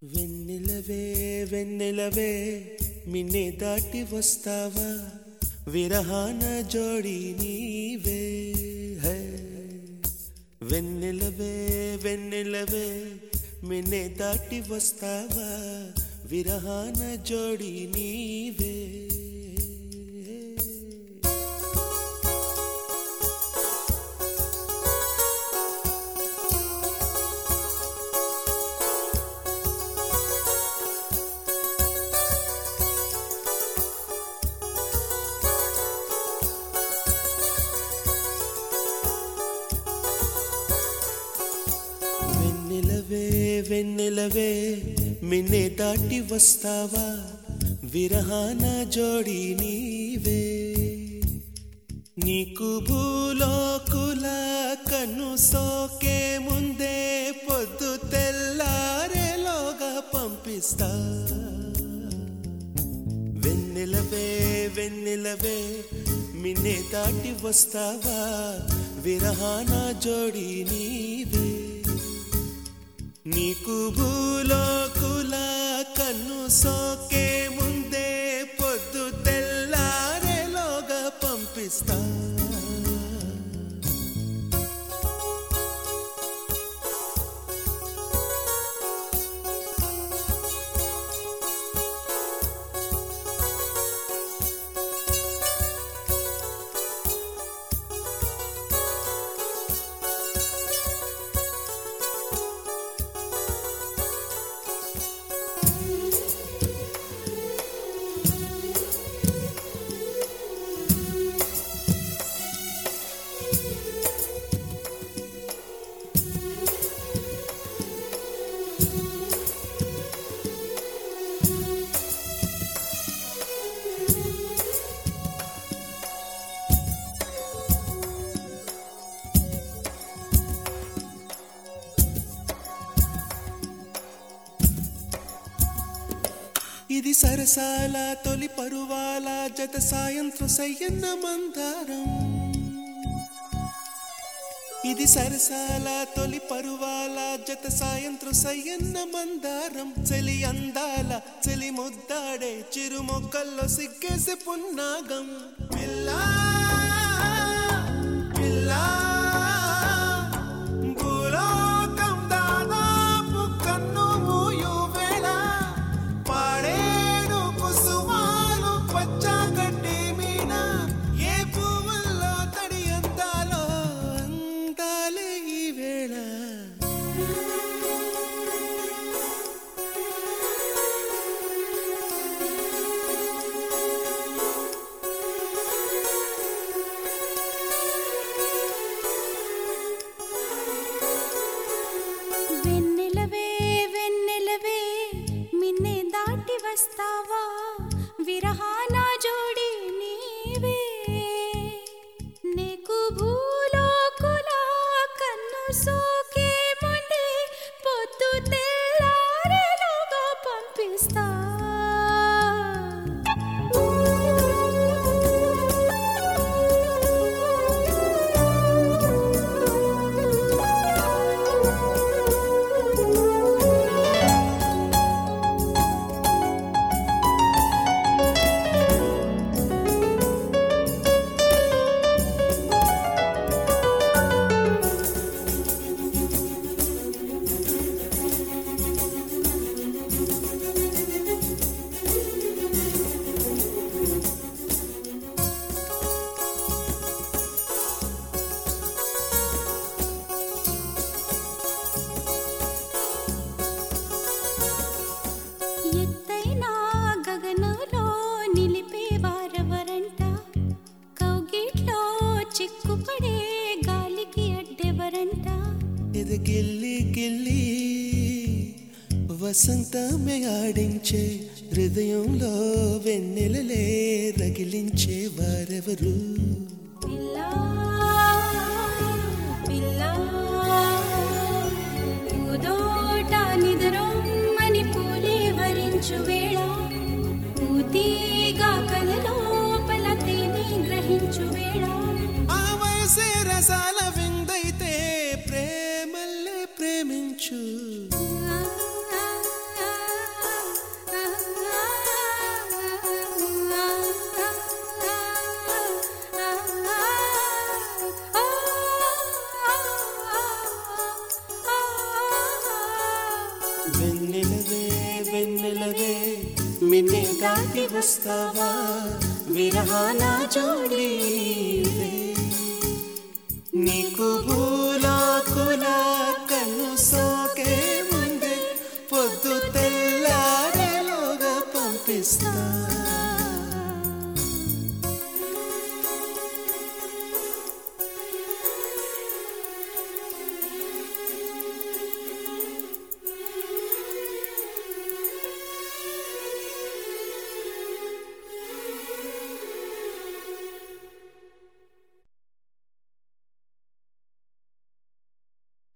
వెన్నెలవే వెన్నెలవే మిన్నే దాటి వస్తావా విరహాన జోడి నీవే హై. వెన్నెలవే వెన్నెలవే మిన్నే దాటి వస్తావా విరహాన జోడి నీవే వెన్నెలవే వెన్నెలవే మిన్నే దాటి వస్తావా విరహాన జోడి నీవే నీకు భూలోకుల కన్ను సోకే ముందే పొద్దు తెల్లారేలోగా పంపిస్తా వెన్నెలవే వెన్నెలవే మిన్నే దాటి వస్తావా విరహాన జోడి నీవే నీకు భూలోకుల కన్ను సోకే ముందే పొద్దు తెల్లారేలోగా పంపిస్తా ఇది సరసాల తొలి పరువాల జత సాయంత్రం సయ్యన్న మందారం ఇది సరసాల తొలి పరువాల జత సాయంత్రం సయ్యన్న మందారం చలి అందాల చలి ముద్దాడే చిరు మొక్కల్లో సిగ్గేసే పున్నాగం పిల్లా పిల్లా భూలోకం దాదాపు కన్ను మూయు వేళ పాడేడు కుసుమాలు పచ్చగడ్డి మీన ఏ పువ్వుల్లో తడి అందాలో అందాలే ఈ వేళ వెన్నెలవే వెన్నెలవే మిన్నే దాటి వస్తావా విరహాన జోడి నీవే నీకు భూలోకుల కన్ను సోకే ముందే పొద్దు తెల్లారేలోగా పంపిస్తా ఎత్తైన గగనంలో నిలిపే వారెవరంట కౌగిట్లో చిక్కుపడే గాలికి అడ్డెవరంట ఇది గిల్లి గిల్లి వసంతమే ఆడించే హృదయంలో వెన్నెలలే రగిలించే వారెవరు పిల్లా పిల్లా పూదోట నిదరొమ్మని పూలే వరించు వేళ పూతీగా కలలోపల తేనె గ్రహించు వేళ ఆ వయసే రసాల విందైతే ప్రేమల్లే ప్రేమించు ఆ వెన్నెలవే వెన్నెలవే మిన్నే దాటి వస్తావా విరహాన జోడీవే నీకు భూలాకుల